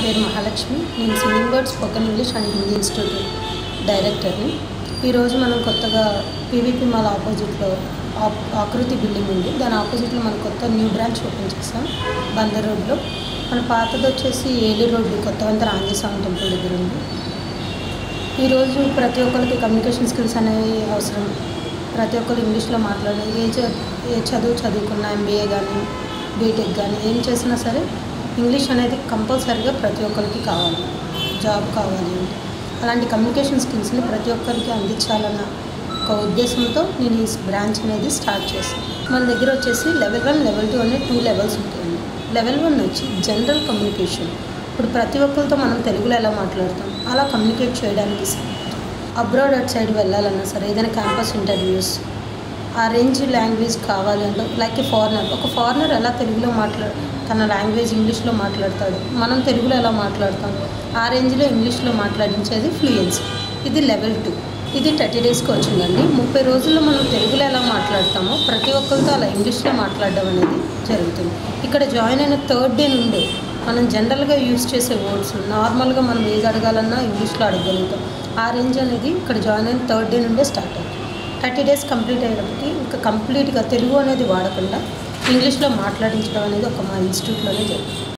పేరు మహాలక్ష్మి నేను singing bird spoken English and Hindi institute డైరెక్టర్ని ఈరోజు మనం కొత్తగా పీవీపీ మాల్ ఆపోజిట్లో ఆప్- ఆకృతి బిల్డింగ్ ఉంది దాని ఆపోజిట్లో మనం కొత్త న్యూ బ్రాంచ్ ఓపెన్ చేసాం బందర్ రోడ్లో మన పాతది వచ్చేసి ఏలూరు రోడ్డు కొత్త వంతర ఆంజనేయ స్వామి టెంపుల్ దగ్గర ఉంది ఈరోజు ప్రతి ఒక్కరికి కమ్యూనికేషన్ స్కిల్స్ అనేవి అవసరం ప్రతి ఒక్కరు ఇంగ్లీష్లో మాట్లాడే ఏ చ ఏ చదువు చదువుకున్న ఎంబీఏ కానీ బీటెక్ కానీ ఏం చేసినా సరే ఇంగ్లీష్ అనేది కంపల్సరీగా ప్రతి ఒక్కరికి కావాలి జాబ్ కావాలి అంటే అలాంటి కమ్యూనికేషన్ స్కిల్స్ని ప్రతి ఒక్కరికి అందించాలన్న ఒక ఉద్దేశంతో నేను ఈ బ్రాంచ్ అనేది స్టార్ట్ చేశాను మన దగ్గర వచ్చేసి లెవెల్ వన్ లెవెల్ టూ అనే టూ లెవెల్స్ ఉంటాయండి లెవెల్ వన్ వచ్చి జనరల్ కమ్యూనికేషన్ ఇప్పుడు ప్రతి ఒక్కరితో మనం తెలుగులో ఎలా మాట్లాడతాం అలా కమ్యూనికేట్ చేయడానికి అబ్రాడ్ అట్ సైడ్ వెళ్ళాలన్నా సరే ఏదైనా క్యాంపస్ ఇంటర్వ్యూస్ ఆ రేంజ్ లాంగ్వేజ్ కావాలి అంటే లైక్ ఏ ఫారినర్ ఒక ఫారినర్ ఎలా తెలుగులో మాట్లా తన లాంగ్వేజ్ ఇంగ్లీష్లో మాట్లాడతాడు మనం తెలుగులో ఎలా మాట్లాడతాం ఆ రేంజ్లో ఇంగ్లీష్లో మాట్లాడించేది ఫ్లూయెన్సీ ఇది లెవెల్ టూ ఇది థర్టీ డేస్కి వచ్చిందండి ముప్పై రోజుల్లో మనం తెలుగులో ఎలా మాట్లాడతామో ప్రతి ఒక్కరితో అలా ఇంగ్లీష్లో మాట్లాడడం అనేది జరుగుతుంది ఇక్కడ జాయిన్ అయిన థర్డ్ డే నుండే మనం జనరల్గా యూజ్ చేసే వర్డ్స్ నార్మల్గా మనం ఏది అడగాలన్నా ఇంగ్లీష్లో అడగగలుగుతాం ఆ రేంజ్ అనేది ఇక్కడ జాయిన్ అయిన థర్డ్ డే నుండే స్టార్ట్ అవుతుంది థర్టీ డేస్ కంప్లీట్ అయ్యేటప్పటికి ఇంకా కంప్లీట్గా తెలుగు అనేది వాడకుండా ఇంగ్లీష్లో మాట్లాడించడం అనేది ఒక మా ఇన్స్టిట్యూట్లోనే జరుగుతుంది